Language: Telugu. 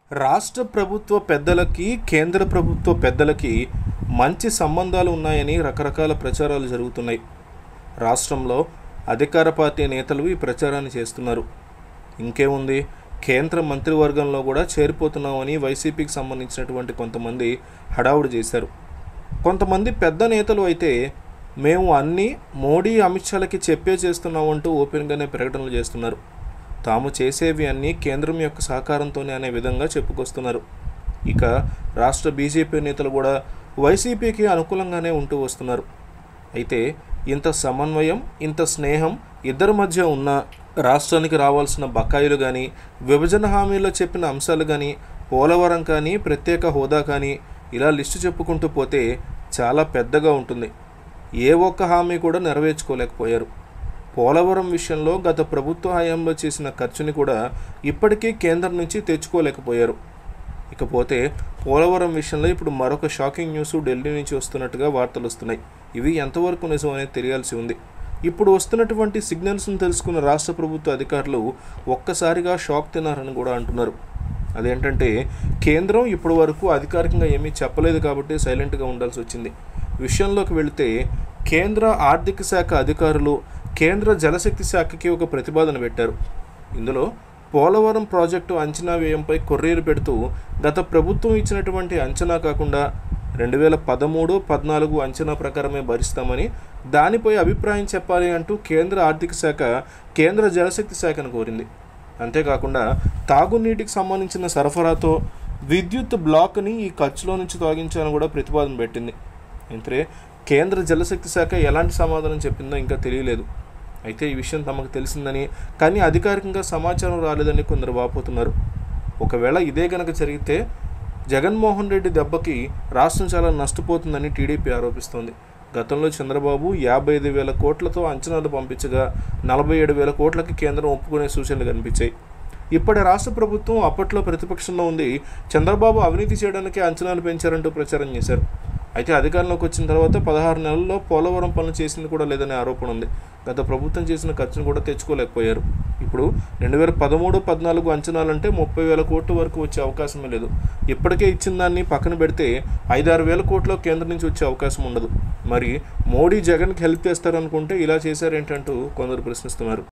రాష్ట్ర ప్రభుత్వ పెద్దలకి కేంద్ర ప్రభుత్వ పెద్దలకి మంచి సంబంధాలు ఉన్నాయని రకరకాల ప్రచారాలు జరుగుతున్నాయి రాష్ట్రంలో అధికార పార్టీ నేతలు ఈ ప్రచారాన్ని చేస్తున్నారు ఇంకేముంది కేంద్ర మంత్రివర్గంలో కూడా చేరిపోతున్నామని వైసీపీకి సంబంధించినటువంటి కొంతమంది హడావుడి చేశారు కొంతమంది పెద్ద నేతలు అయితే మేము అన్నీ మోడీ అమిత్ షాలకి చెప్పే చేస్తున్నామంటూ ఓపెన్గానే ప్రకటనలు చేస్తున్నారు తాము చేసేవి అన్నీ కేంద్రం యొక్క సహకారంతోనే అనే విధంగా చెప్పుకొస్తున్నారు ఇక రాష్ట్ర బీజేపీ నేతలు కూడా వైసీపీకి అనుకూలంగానే ఉంటూ వస్తున్నారు అయితే ఇంత సమన్వయం ఇంత స్నేహం ఇద్దరి మధ్య ఉన్న రాష్ట్రానికి రావాల్సిన బకాయిలు కానీ విభజన హామీలో చెప్పిన అంశాలు కానీ పోలవరం కానీ ప్రత్యేక హోదా కానీ ఇలా లిస్టు చెప్పుకుంటూ పోతే చాలా పెద్దగా ఉంటుంది ఏ ఒక్క హామీ కూడా నెరవేర్చుకోలేకపోయారు పోలవరం విషయంలో గత ప్రభుత్వ హయాంలో చేసిన ఖర్చుని కూడా ఇప్పటికీ కేంద్రం నుంచి తెచ్చుకోలేకపోయారు ఇకపోతే పోలవరం విషయంలో ఇప్పుడు మరొక షాకింగ్ న్యూస్ ఢిల్లీ నుంచి వస్తున్నట్టుగా వార్తలు వస్తున్నాయి ఇవి ఎంతవరకు నిజం అనేది తెలియాల్సి ఉంది ఇప్పుడు వస్తున్నటువంటి సిగ్నల్స్ను తెలుసుకున్న రాష్ట్ర ప్రభుత్వ అధికారులు ఒక్కసారిగా షాక్ తిన్నారని కూడా అంటున్నారు అదేంటంటే కేంద్రం ఇప్పటి వరకు అధికారికంగా ఏమీ చెప్పలేదు కాబట్టి సైలెంట్గా ఉండాల్సి వచ్చింది విషయంలోకి వెళితే కేంద్ర ఆర్థిక శాఖ అధికారులు కేంద్ర జలశక్తి శాఖకి ఒక ప్రతిపాదన పెట్టారు ఇందులో పోలవరం ప్రాజెక్టు అంచనా వ్యయంపై కొర్రీలు పెడుతూ గత ప్రభుత్వం ఇచ్చినటువంటి అంచనా కాకుండా రెండు వేల పదమూడు పద్నాలుగు అంచనా ప్రకారమే భరిస్తామని దానిపై అభిప్రాయం చెప్పాలి అంటూ కేంద్ర ఆర్థిక శాఖ కేంద్ర జలశక్తి శాఖను కోరింది అంతేకాకుండా తాగునీటికి సంబంధించిన సరఫరాతో విద్యుత్ బ్లాక్ని ఈ ఖర్చులో నుంచి తొలగించాలని కూడా ప్రతిపాదన పెట్టింది అయితే కేంద్ర జలశక్తి శాఖ ఎలాంటి సమాధానం చెప్పిందో ఇంకా తెలియలేదు అయితే ఈ విషయం తమకు తెలిసిందని కానీ అధికారికంగా సమాచారం రాలేదని కొందరు వాపోతున్నారు ఒకవేళ ఇదే గనక జరిగితే జగన్మోహన్ రెడ్డి దెబ్బకి రాష్ట్రం చాలా నష్టపోతుందని టీడీపీ ఆరోపిస్తోంది గతంలో చంద్రబాబు యాభై ఐదు వేల కోట్లతో అంచనాలు పంపించగా నలభై ఏడు వేల కోట్లకి కేంద్రం ఒప్పుకునే సూచనలు కనిపించాయి ఇప్పటి రాష్ట్ర ప్రభుత్వం అప్పట్లో ప్రతిపక్షంలో ఉంది చంద్రబాబు అవినీతి చేయడానికి అంచనాలు పెంచారంటూ ప్రచారం చేశారు అయితే అధికారంలోకి వచ్చిన తర్వాత పదహారు నెలల్లో పోలవరం పనులు చేసింది కూడా లేదనే ఆరోపణ ఉంది గత ప్రభుత్వం చేసిన ఖర్చును కూడా తెచ్చుకోలేకపోయారు ఇప్పుడు రెండు వేల పదమూడు పద్నాలుగు అంచనాలంటే ముప్పై వేల కోట్ల వరకు వచ్చే అవకాశమే లేదు ఇప్పటికే ఇచ్చిన దాన్ని పక్కన పెడితే ఐదారు వేల కోట్ల కేంద్రం నుంచి వచ్చే అవకాశం ఉండదు మరి మోడీ జగన్కి హెల్ప్ చేస్తారనుకుంటే ఇలా చేశారేంటంటూ కొందరు ప్రశ్నిస్తున్నారు